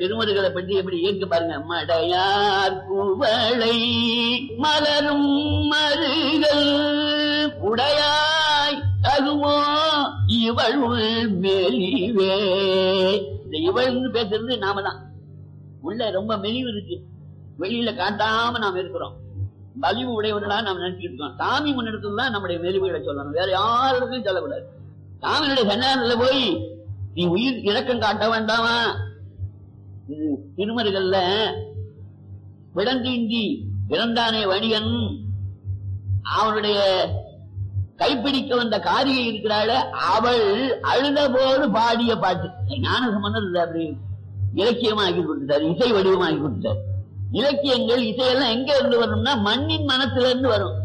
திருமருகளை பற்றி எப்படி ஏற்க பாருங்க மடையார் குவளை மலரும் மருகள் உடையாய் தகுமோ இவள் மெலிவே இந்த இவள்னு பேசுறது நாம தான் உள்ள ரொம்ப மெலிவு இருக்கு வெளியில காட்டாம நாம் இருக்கிறோம் பலிவு உடையவர்களா நாம் நினைச்சிட்டு இருக்கோம் சாமி முன்னிடத்துல தான் நம்முடைய மெலிவுகளை சொல்லணும் வேற யாருக்கும் சொல்லக்கூடாது சாமியுடைய சன்னிதானத்துல போய் நீ உயிர் இரக்கம் காட்ட வேண்டாமா இது திருமருகல்ல விடந்தீண்டி இறந்தானே வணிகன் அவனுடைய கைப்பிடிக்க வந்த காரியை இருக்கிறாள் அவள் அழுத போது பாடிய பாட்டு ஞான சம்பந்தம் அப்படி இலக்கியமாக்கி கொடுத்தார் இசை வடிவமாக்கி கொடுத்தார் இலக்கியங்கள் இசையெல்லாம் எங்க இருந்து வரும்னா மண்ணின் மனத்துல இருந்து வரும்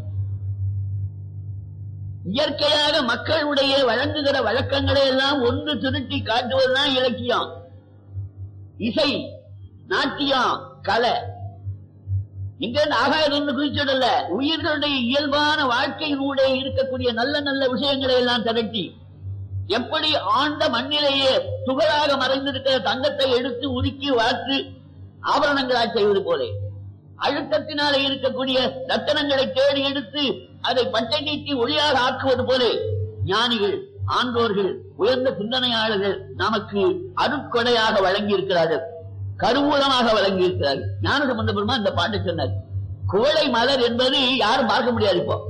இயற்கையாக மக்களுடைய வழங்குகிற வழக்கங்களை எல்லாம் ஒன்று திருட்டி காட்டுவதுதான் இலக்கியம் இசை நாட்டியம் கலை இங்க ஆகாயிருந்து குறிச்சிடல உயிர்களுடைய இயல்பான வாழ்க்கையினுடைய இருக்கக்கூடிய நல்ல நல்ல விஷயங்களை எல்லாம் திரட்டி எப்படி ஆண்ட மண்ணிலேயே துகளாக மறைந்திருக்கிற தங்கத்தை எடுத்து உருக்கி வார்த்து ஆபரணங்களாய் செய்வது போல அழுத்தத்தினாலே இருக்கக்கூடிய ரத்தனங்களை தேடி எடுத்து அதை பட்டை நீட்டி ஒளியாக ஆக்குவது போல ஞானிகள் ஆன்றோர்கள் உயர்ந்த சிந்தனையாளர்கள் நமக்கு அருட்கொடையாக வழங்கி இருக்கிறார்கள் கருவூலமாக வழங்கி இருக்கிறார்கள் ஞான சம்பந்த பெருமா இந்த பாட்டு சொன்னார் குவளை மலர் என்பது யாரும் பார்க்க முடியாது இப்போ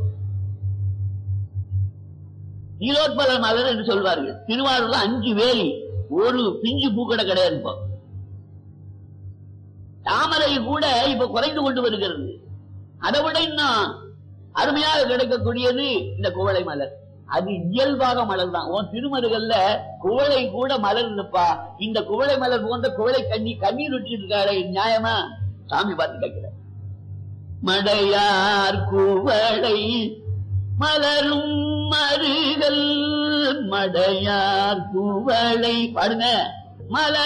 நீலோத்பல மலர் என்று சொல்வார்கள் திருவாரூர்ல அஞ்சு வேலி ஒரு பிஞ்சு பூக்கடை கிடையாது இப்போ தாமரை கூட இப்ப குறைந்து கொண்டு வருகிறது அதை விட இன்னும் அருமையாக கிடைக்கக்கூடியது இந்த குவளை மலர் அது இயல்பாக மலர் தான் உன் திருமருகல்ல குவளை கூட மலர் இருப்பா இந்த குவளை மலர் போன்ற குவளை கண்ணி கண்ணீர் விட்டு இருக்காளே நியாயமா சாமி பார்த்து கேட்கிற மடையார் குவளை மலரும் மருகல் மடையார் குவளை பாடுங்க மலர்